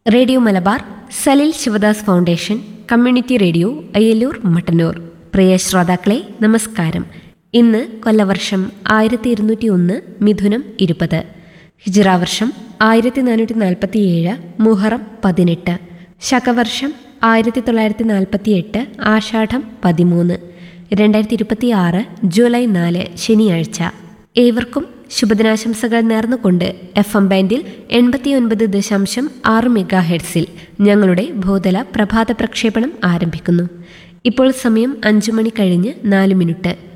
radio Malabar Salil Sivadas foundation community radio Ayyallur Mattannur പ്രിയ ശ്രോതാക്കളെ നമസ്കാരം ഇന്ന് കൊല്ലവർഷം ആയിരത്തി ഇരുന്നൂറ്റി ഒന്ന് മിഥുനം ഇരുപത് ഹിജിറ വർഷം ആയിരത്തി നാനൂറ്റി നാൽപ്പത്തി ഏഴ് മുഹറം പതിനെട്ട് ശകവർഷം ആയിരത്തി തൊള്ളായിരത്തി നാൽപ്പത്തി എട്ട് ആഷാഢം പതിമൂന്ന് രണ്ടായിരത്തി ഇരുപത്തി ആറ് ജൂലൈ നാല് ശനിയാഴ്ച ഏവർക്കും ശുഭദിനാശംസകൾ നേർന്നുകൊണ്ട് എഫ് എം ബാൻഡിൽ എൺപത്തിയൊൻപത് ദശാംശം ആറ് മെഗാ ഹെഡ്സിൽ ഞങ്ങളുടെ ഭൂതല പ്രഭാത പ്രക്ഷേപണം ആരംഭിക്കുന്നു ഇപ്പോൾ സമയം അഞ്ചു മണി കഴിഞ്ഞ് നാല് മിനിറ്റ്